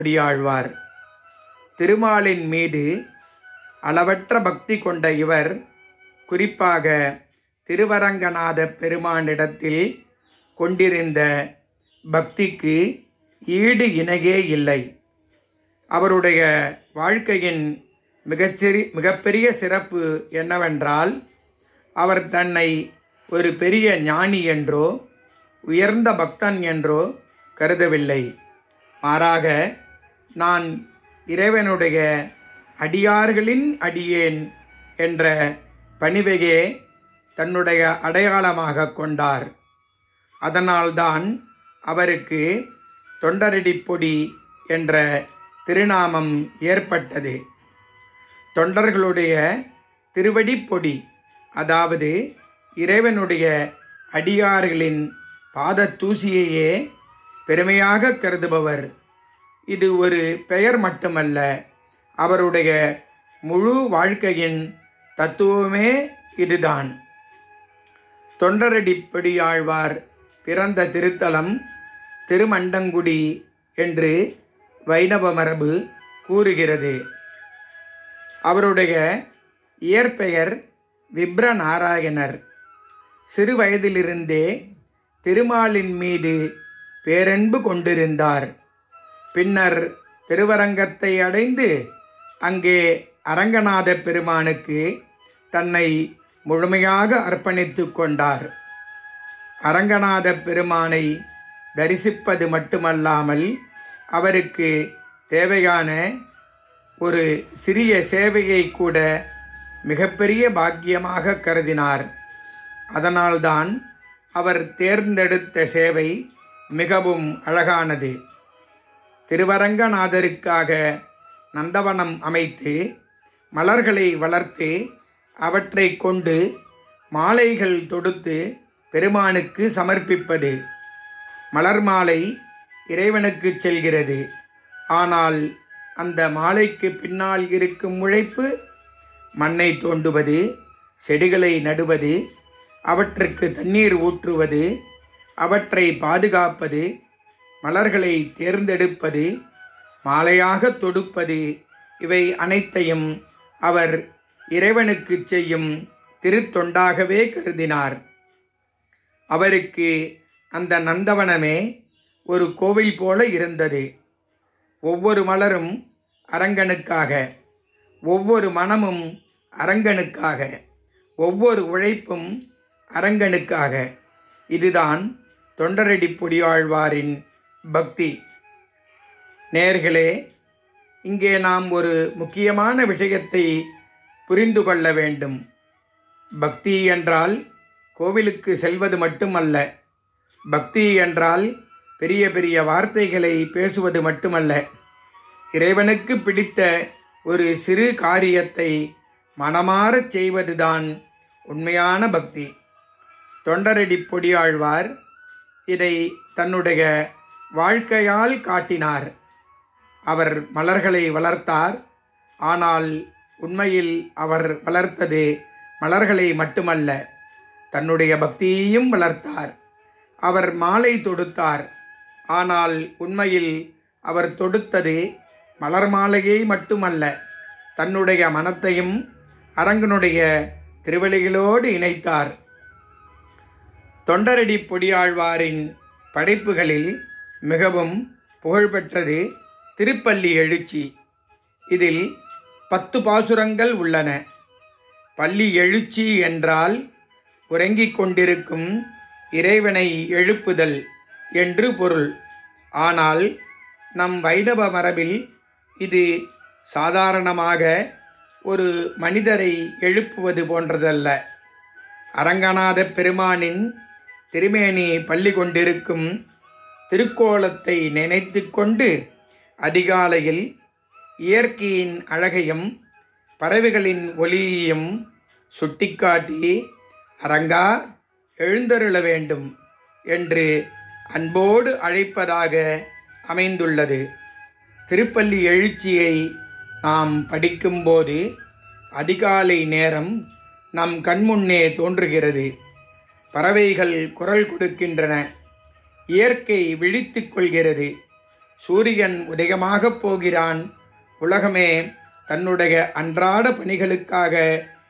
அடியாழ்வார் திருமாலின் மீது அளவற்ற பக்தி கொண்ட இவர் குறிப்பாக திருவரங்கநாத பெருமானிடத்தில் கொண்டிருந்த பக்திக்கு ஈடு இணையே இல்லை அவருடைய வாழ்க்கையின் மிகச்சிறி மிகப்பெரிய சிறப்பு என்னவென்றால் அவர் தன்னை ஒரு பெரிய ஞானி என்றோ உயர்ந்த பக்தன் என்றோ கருதவில்லை மாறாக நான் இறைவனுடைய அடியார்களின் அடியேன் என்ற பணிவையே தன்னுடைய அடையாளமாக கொண்டார் அதனால்தான் அவருக்கு தொண்டரடிப்பொடி என்ற திருநாமம் ஏற்பட்டது தொண்டர்களுடைய திருவடிப்பொடி அதாவது இறைவனுடைய அடியார்களின் பாத தூசியையே பெருமையாக கருதுபவர் இது ஒரு பெயர் மட்டுமல்ல அவருடைய முழு வாழ்க்கையின் தத்துவமே இதுதான் தொண்டரடிப்படியாழ்வார் பிறந்த திருத்தலம் திருமண்டங்குடி என்று வைணவ மரபு கூறுகிறது அவருடைய இயற்பெயர் விப்ர நாராயணர் சிறு வயதிலிருந்தே திருமாலின் மீது பேரன்பு கொண்டிருந்தார் பின்னர் திருவரங்கத்தை அடைந்து அங்கே அரங்கநாத பெருமானுக்கு தன்னை முழுமையாக அர்ப்பணித்து கொண்டார் அரங்கநாத பெருமானை தரிசிப்பது மட்டுமல்லாமல் அவருக்கு தேவையான ஒரு சிறிய சேவையை கூட மிகப்பெரிய பாக்கியமாக கருதினார் அதனால்தான் அவர் தேர்ந்தெடுத்த சேவை மிகவும் அழகானது திருவரங்கநாதருக்காக நந்தவனம் அமைத்து மலர்களை வளர்த்து அவற்றை கொண்டு மாலைகள் தொடுத்து பெருமானுக்கு சமர்ப்பிப்பது மலர் மாலை இறைவனுக்கு செல்கிறது ஆனால் அந்த மாலைக்கு பின்னால் இருக்கும் உழைப்பு மண்ணை தோண்டுவது செடிகளை நடுவது அவற்றுக்கு தண்ணீர் ஊற்றுவது அவற்றை பாதுகாப்பது மலர்களை தேர்ந்தெடுப்பது மாலையாக தொடுப்பது இவை அனைத்தையும் அவர் இறைவனுக்கு செய்யும் திருத்தொண்டாகவே கருதினார் அவருக்கு அந்த நந்தவனமே ஒரு கோவில் போல இருந்தது ஒவ்வொரு மலரும் அரங்கனுக்காக ஒவ்வொரு மனமும் அரங்கனுக்காக ஒவ்வொரு உழைப்பும் அரங்கனுக்காக இதுதான் தொண்டரடி பொடியாழ்வாரின் பக்தி நேர்களே இங்கே நாம் ஒரு முக்கியமான விஷயத்தை புரிந்து கொள்ள வேண்டும் பக்தி என்றால் கோவிலுக்கு செல்வது மட்டுமல்ல பக்தி என்றால் பெரிய பெரிய வார்த்தைகளை பேசுவது மட்டுமல்ல இறைவனுக்கு பிடித்த ஒரு சிறு காரியத்தை மனமாறச் செய்வதுதான் உண்மையான பக்தி தொண்டரடி பொடியாழ்வார் இதை தன்னுடைய வாழ்க்கையால் காட்டினார் அவர் மலர்களை வளர்த்தார் ஆனால் உண்மையில் அவர் வளர்த்தது மலர்களை மட்டுமல்ல தன்னுடைய பக்தியையும் வளர்த்தார் அவர் மாலை தொடுத்தார் ஆனால் உண்மையில் அவர் தொடுத்தது மலர் மாலையை மட்டுமல்ல தன்னுடைய மனத்தையும் அரங்கனுடைய திருவழிகளோடு இணைத்தார் தொண்டரடி பொடியாழ்வாரின் படைப்புகளில் மிகவும் புகழ்பெற்றது திருப்பள்ளி எழுச்சி இதில் பத்து பாசுரங்கள் உள்ளன பள்ளி எழுச்சி என்றால் உறங்கிக் கொண்டிருக்கும் இறைவனை எழுப்புதல் என்று பொருள் ஆனால் நம் வைணவ மரபில் இது சாதாரணமாக ஒரு மனிதரை எழுப்புவது போன்றதல்ல அரங்கநாத பெருமானின் திருமேனி பள்ளி கொண்டிருக்கும் திருக்கோலத்தை நினைத்து கொண்டு அதிகாலையில் இயற்கையின் அழகையும் பறவைகளின் ஒளியையும் சுட்டிக்காட்டி அரங்கா எழுந்தருள வேண்டும் என்று அன்போடு அழைப்பதாக அமைந்துள்ளது திருப்பள்ளி எழுச்சியை நாம் படிக்கும்போது அதிகாலை நேரம் நம் கண்முன்னே தோன்றுகிறது பறவைகள் குரல் கொடுக்கின்றன இயற்கை விழித்துக் கொள்கிறது சூரியன் உதயமாகப் போகிறான் உலகமே தன்னுடைய அன்றாட பணிகளுக்காக